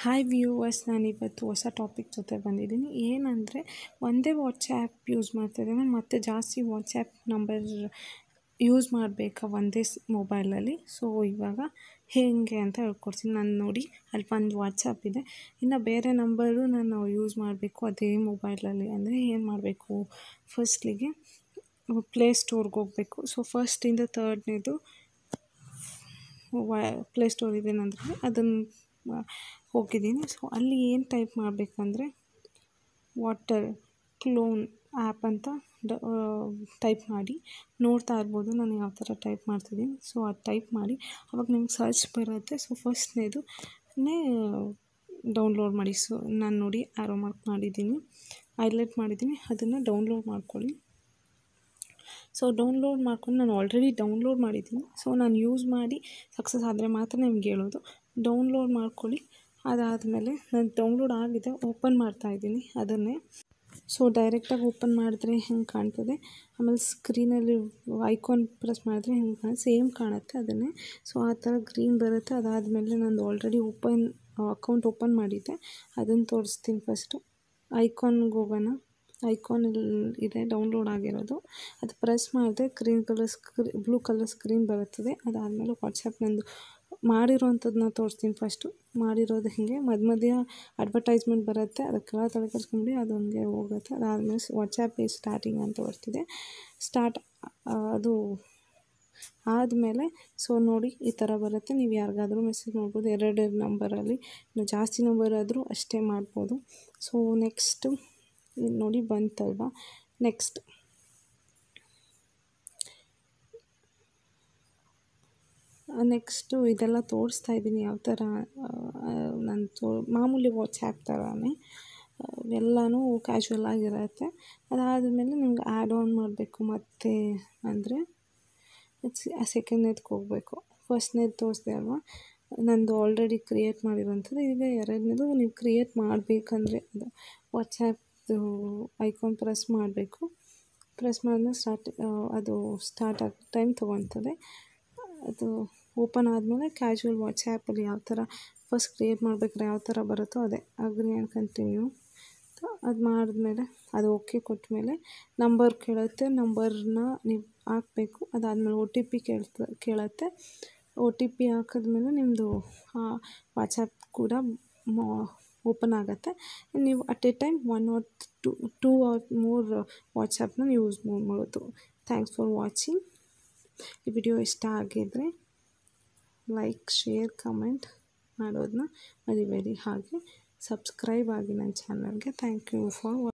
hi viewers ನಾನಿವತ್ತು ಹೊಸ topic ಜೊತೆ ಬಂದಿದ್ದೀನಿ ಏನಂದರೆ ಒಂದೇ ವಾಟ್ಸ್ಯಾಪ್ ಯೂಸ್ ಮಾಡ್ತಾಯಿದ್ದೀನಿ ಮತ್ತು ಜಾಸ್ತಿ ವಾಟ್ಸ್ಯಾಪ್ ನಂಬರ್ ಯೂಸ್ ಮಾಡಬೇಕಾ ಒಂದೇ ಸ್ ಮೊಬೈಲಲ್ಲಿ ಸೊ ಇವಾಗ ಹೇಗೆ ಅಂತ ಹೇಳ್ಕೊಡ್ತೀನಿ ನಾನು ನೋಡಿ ಅಲ್ಲಿ ಒಂದು ವಾಟ್ಸಪ್ ಇದೆ ಇನ್ನು ಬೇರೆ ನಂಬರು ನಾನು ಯೂಸ್ ಮಾಡಬೇಕು ಅದೇ ಮೊಬೈಲಲ್ಲಿ ಅಂದರೆ ಏನು ಮಾಡಬೇಕು ಫಸ್ಟ್ಲಿಗೆ ಪ್ಲೇ ಸ್ಟೋರ್ಗೆ ಹೋಗಬೇಕು ಸೊ ಫಸ್ಟಿಂದ ತರ್ಡ್ನೇದು ವ ಪ್ಲೇ ಸ್ಟೋರ್ ಇದೇನಂದ್ರೆ ಅದನ್ನು ಹೋಗಿದ್ದೀನಿ ಸೊ ಅಲ್ಲಿ ಏನು ಟೈಪ್ ಮಾಡಬೇಕಂದ್ರೆ ವಾಟರ್ ಕ್ಲೋನ್ ಆ್ಯಪ್ ಅಂತ ಡ ಟೈಪ್ ಮಾಡಿ ನೋಡ್ತಾ ಇರ್ಬೋದು ನಾನು ಯಾವ ಥರ ಟೈಪ್ ಮಾಡ್ತಿದ್ದೀನಿ ಸೊ ಅದು ಟೈಪ್ ಮಾಡಿ ಅವಾಗ ನಿಮ್ಗೆ ಸರ್ಚ್ ಬರುತ್ತೆ ಸೊ ಫಸ್ಟ್ನೇದು ನೇ ಡೌನ್ಲೋಡ್ ಮಾಡಿ ಸೊ ನಾನು ನೋಡಿ ಆ್ಯರೋ ಮಾರ್ಕ್ ಮಾಡಿದ್ದೀನಿ ಹೈಲೈಟ್ ಮಾಡಿದ್ದೀನಿ ಅದನ್ನು ಡೌನ್ಲೋಡ್ ಮಾಡ್ಕೊಳ್ಳಿ ಸೊ ಡೌನ್ಲೋಡ್ ಮಾಡ್ಕೊಂಡು ನಾನು ಆಲ್ರೆಡಿ ಡೌನ್ಲೋಡ್ ಮಾಡಿದ್ದೀನಿ ಸೊ ನಾನು ಯೂಸ್ ಮಾಡಿ ಸಕ್ಸಸ್ ಆದರೆ ಮಾತ್ರ ನಿಮ್ಗೆ ಹೇಳೋದು ಡೌನ್ಲೋಡ್ ಮಾಡ್ಕೊಳ್ಳಿ ಅದಾದಮೇಲೆ ನಾನು ಡೌನ್ಲೋಡ್ ಆಗಿದೆ ಓಪನ್ ಮಾಡ್ತಾಯಿದ್ದೀನಿ ಅದನ್ನೇ ಸೊ ಡೈರೆಕ್ಟಾಗಿ ಓಪನ್ ಮಾಡಿದ್ರೆ ಹೆಂಗೆ ಕಾಣ್ತದೆ ಆಮೇಲೆ ಸ್ಕ್ರೀನಲ್ಲಿ ಐಕಾನ್ ಪ್ರೆಸ್ ಮಾಡಿದ್ರೆ ಹೆಂಗೆ ಕಾಣ ಸೇಮ್ ಕಾಣುತ್ತೆ ಅದನ್ನೇ ಸೊ ಆ ಥರ ಗ್ರೀನ್ ಬರುತ್ತೆ ಅದಾದಮೇಲೆ ನಂದು ಆಲ್ರೆಡಿ ಓಪನ್ ಅಕೌಂಟ್ ಓಪನ್ ಮಾಡಿದ್ದೆ ಅದನ್ನು ತೋರಿಸ್ತೀನಿ ಫಸ್ಟು ಐಕಾನ್ಗೆ ಹೋಗೋಣ ಐಕಾನ್ ಇದೆ ಡೌನ್ಲೋಡ್ ಆಗಿರೋದು ಅದು ಪ್ರೆಸ್ ಮಾಡಿದ್ರೆ ಗ್ರೀನ್ ಕಲರ್ ಸ್ಕ್ರೀ ಬ್ಲೂ ಕಲರ್ ಸ್ಕ್ರೀನ್ ಬರುತ್ತದೆ ಅದಾದಮೇಲೆ ವಾಟ್ಸಪ್ ನಂದು ಮಾಡಿರೋವಂಥದ್ದನ್ನ ತೋರಿಸ್ತೀನಿ ಫಸ್ಟು ಮಾಡಿರೋದು ಹೀಗೆ ಮಧ್ಯ ಮಧ್ಯ ಅಡ್ವರ್ಟೈಸ್ಮೆಂಟ್ ಬರುತ್ತೆ ಅದಕ್ಕೆಲ್ಲ ತಲೆ ಕೆಡಿಸ್ಕೊಂಬಿಡಿ ಅದು ಹಂಗೆ ಹೋಗುತ್ತೆ ಅದಾದಮೇಲೆ ವಾಟ್ಸಪ್ ಈಸ್ ಸ್ಟಾರ್ಟಿಂಗ್ ಅಂತ ಬರ್ತಿದೆ ಸ್ಟಾರ್ಟ್ ಅದು ಆದಮೇಲೆ ಸೊ ನೋಡಿ ಈ ಥರ ಬರುತ್ತೆ ನೀವು ಯಾರಿಗಾದ್ರೂ ಮೆಸೇಜ್ ಮಾಡ್ಬೋದು ಎರಡೆರಡು ನಂಬರಲ್ಲಿ ಇನ್ನು ಜಾಸ್ತಿ ನಂಬರ್ ಆದರೂ ಅಷ್ಟೇ ಮಾಡ್ಬೋದು ಸೊ ನೆಕ್ಸ್ಟು ಇಲ್ಲಿ ನೋಡಿ ಬಂತಲ್ವಾ ನೆಕ್ಸ್ಟ್ ನೆಕ್ಸ್ಟು ಇದೆಲ್ಲ ತೋರಿಸ್ತಾ ಇದ್ದೀನಿ ಯಾವ ಥರ ನಾನು ತೋ ಮಾಮೂಲಿ ವಾಟ್ಸ್ಯಾಪ್ ಥರನೇ ಎಲ್ಲನೂ ಕ್ಯಾಶುವಲ್ ಆಗಿರುತ್ತೆ ಅದಾದಮೇಲೆ ನಿಮ್ಗೆ ಆ್ಯಡ್ ಆನ್ ಮಾಡಬೇಕು ಮತ್ತು ಅಂದರೆ ಸೆಕೆಂಡ್ನೇದಕ್ಕೆ ಹೋಗಬೇಕು ಫಸ್ಟ್ನೇದು ತೋರಿಸ್ದೆ ಅಲ್ವಾ ನಂದು ಆಲ್ರೆಡಿ ಕ್ರಿಯೇಟ್ ಮಾಡಿರೋಂಥದ್ದು ಈಗ ಎರಡನೇದು ನೀವು ಕ್ರಿಯೇಟ್ ಮಾಡಬೇಕಂದ್ರೆ ಅದು ವಾಟ್ಸ್ಯಾಪ್ದು ಐಕಾನ್ ಪ್ರೆಸ್ ಮಾಡಬೇಕು ಪ್ರೆಸ್ ಮಾಡಿದ್ಮೇಲೆ ಸ್ಟಾರ್ಟ್ ಅದು ಸ್ಟಾರ್ಟ್ ಆಗಿ ಟೈಮ್ ತೊಗೊತದೆ ಅದು ಓಪನ್ ಆದಮೇಲೆ ಕ್ಯಾಶುವಲ್ ವಾಟ್ಸ್ಯಾಪಲ್ಲಿ ಯಾವ ಥರ ಫಸ್ಟ್ ಕ್ರಿಯೇಟ್ ಮಾಡ್ಬೇಕಾದ್ರೆ ಯಾವ ಥರ ಬರುತ್ತೋ ಅದೇ ಅಗ್ರಿ ಆ್ಯಂಡ್ ಕಂಟಿನ್ಯೂ ಅದು ಮಾಡಿದ್ಮೇಲೆ ಅದು ಓಕೆ ಕೊಟ್ಟಮೇಲೆ ನಂಬರ್ ಕೇಳುತ್ತೆ ನಂಬರ್ನ ನೀವು ಹಾಕಬೇಕು ಅದಾದಮೇಲೆ ಒ ಟಿ ಪಿ ಕೇಳ್ತ ಕೇಳುತ್ತೆ ಒ ಟಿ ಪಿ ಹಾಕಿದ್ಮೇಲೆ ನಿಮ್ಮದು ವಾಟ್ಸಪ್ ಕೂಡ ಓಪನ್ ಆಗುತ್ತೆ ನೀವು at a time one or two two or more ವಾಟ್ಸಪ್ನ ಯೂಸ್ ಮಾಡ್ಬೋದು ಥ್ಯಾಂಕ್ಸ್ ಫಾರ್ ವಾಚಿಂಗ್ ಈ ವಿಡಿಯೋ ಇಷ್ಟ ಆಗಿದ್ದರೆ ಲೈಕ್ ಶೇರ್ ಕಮೆಂಟ್ ಮಾಡೋದನ್ನ ಮರಿಬೇಡಿ ಹಾಗೆ ಸಬ್ಸ್ಕ್ರೈಬ್ ಆಗಿ ನನ್ನ ಚಾನಲ್ಗೆ ಥ್ಯಾಂಕ್ ಯು ಫಾರ್